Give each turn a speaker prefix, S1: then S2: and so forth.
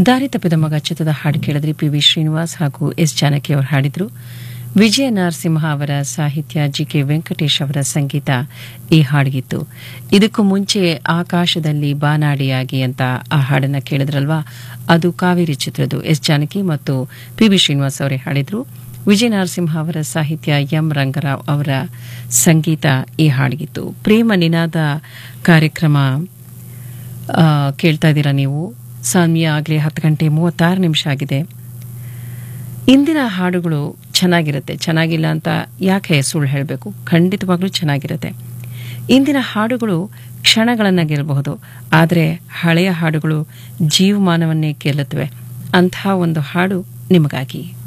S1: ದಾರಿ ತಪ್ಪಿದ ಮಗ ಚಿತ್ರದ ಹಾಡು ಕೇಳಿದ್ರಿ ಪಿ ವಿ ಶ್ರೀನಿವಾಸ್ ಹಾಗೂ ಎಸ್ ಜಾನಕಿ ಅವರು ಹಾಡಿದ್ರು ವಿಜಯ ನರಸಿಂಹ ಅವರ ಸಾಹಿತ್ಯ ಜಿ ಕೆ ವೆಂಕಟೇಶ್ ಅವರ ಸಂಗೀತ ಈ ಹಾಡಿಗಿತ್ತು ಇದಕ್ಕೂ ಮುಂಚೆ ಆಕಾಶದಲ್ಲಿ ಬಾನಾಡಿಯಾಗಿ ಅಂತ ಆ ಹಾಡನ್ನ ಕೇಳಿದ್ರಲ್ವಾ ಅದು ಕಾವೇರಿ ಚಿತ್ರದ್ದು ಎಸ್ ಜಾನಕಿ ಮತ್ತು ಪಿ ವಿ ಶ್ರೀನಿವಾಸ್ ಅವರೇ ಹಾಡಿದ್ರು ವಿಜಯ ನರಸಿಂಹ ಅವರ ಸಾಹಿತ್ಯ ಎಂ ರಂಗರಾವ್ ಅವರ ಸಂಗೀತ ಈ ಹಾಡಿಗಿತ್ತು ಪ್ರೇಮ ನಿನಾದ ಕಾರ್ಯಕ್ರಮ ಆ, ಕೇಳ್ತಾ ಇದ್ದೀರಾ ನೀವು ಸಮಯ ಆಗಲೇ ಹತ್ತು ಗಂಟೆ ಮೂವತ್ತಾರು ನಿಮಿಷ ಆಗಿದೆ ಇಂದಿನ ಹಾಡುಗಳು ಚೆನ್ನಾಗಿರುತ್ತೆ ಚೆನ್ನಾಗಿಲ್ಲ ಅಂತ ಯಾಕೆ ಸುಳ್ಳು ಹೇಳಬೇಕು ಖಂಡಿತವಾಗ್ಲೂ ಚೆನ್ನಾಗಿರುತ್ತೆ ಇಂದಿನ ಹಾಡುಗಳು ಕ್ಷಣಗಳನ್ನು ಗೆಲ್ಲಬಹುದು ಆದರೆ ಹಳೆಯ ಹಾಡುಗಳು ಜೀವಮಾನವನ್ನೇ ಗೆಲ್ಲುತ್ತವೆ ಅಂತಹ ಒಂದು ಹಾಡು ನಿಮಗಾಗಿ